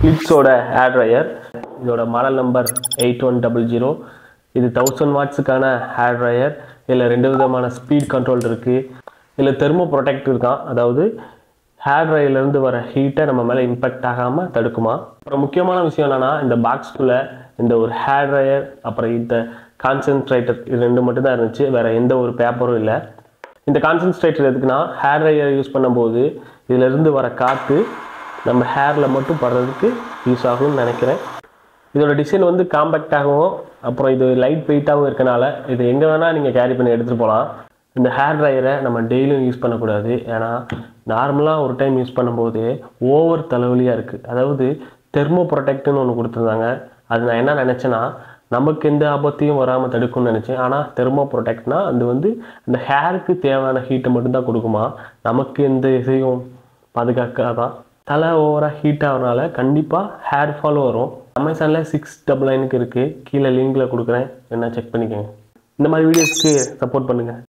ஃபிலிப்ஸோட hair dryer இதோட model number eight one double zero இது thousand வாட்ஸுக்கான ஹேர் ட்ரையர் இதில் ரெண்டு விதமான ஸ்பீட் கண்ட்ரோல் இருக்குது இதில் தெர்மோ ப்ரொடெக்ட் இருக்கான் அதாவது ஹேர் ட்ரையர்லேருந்து வர ஹீட்டை நம்ம மேலே இம்பேக்ட் ஆகாமல் தடுக்குமா அப்புறம் முக்கியமான விஷயம் என்னென்னா இந்த பாக்ஸ்குள்ளே இந்த ஒரு ஹேர் ட்ரையர் அப்புறம் இந்த கான்சென்ட்ரேட்டர் இது ரெண்டு மட்டும் தான் இருந்துச்சு வேறு எந்த ஒரு பேப்பரும் இல்லை இந்த கான்சென்ட்ரேட்டர் எதுக்குன்னா ஹேர் ட்ரையர் யூஸ் பண்ணும்போது இதிலிருந்து வர காற்று நம்ம ஹேரில் மட்டும் படுறதுக்கு யூஸ் ஆகும்னு நினைக்கிறேன் இதோட டிசைன் வந்து காம்பேக்டாகவும் அப்புறம் இது லைட் வெயிட்டாகவும் இருக்கனால இது எங்கே வேணால் நீங்கள் கேரி பண்ணி எடுத்துகிட்டு போகலாம் இந்த ஹேர் ட்ரையரை நம்ம டெய்லியும் யூஸ் பண்ணக்கூடாது ஏன்னா நார்மலாக ஒரு டைம் யூஸ் பண்ணும்போது ஓவர் தலைவலியாக இருக்குது அதாவது தெர்மோ ப்ரொடெக்ட்னு ஒன்று கொடுத்துருந்தாங்க அது நான் என்ன நினச்சேன்னா நமக்கு எந்த ஆபத்தையும் வராமல் தடுக்கும்னு நினச்சேன் ஆனால் தெர்மோ ப்ரொடெக்ட்னா அது வந்து அந்த ஹேருக்கு தேவையான ஹீட்டை மட்டும்தான் கொடுக்குமா நமக்கு எந்த இதையும் பாதுகாக்காதான் தலை ஓவராக ஹீட் ஆகிறனால கண்டிப்பாக ஹேர் ஃபால் வரும் அமேசானில் சிக்ஸ் டபுள் நைனுக்கு இருக்குது கீழே லிங்கில் கொடுக்குறேன் என்ன செக் பண்ணிக்கோங்க இந்த மாதிரி வீடியோஸ்க்கு சப்போர்ட் பண்ணுங்கள்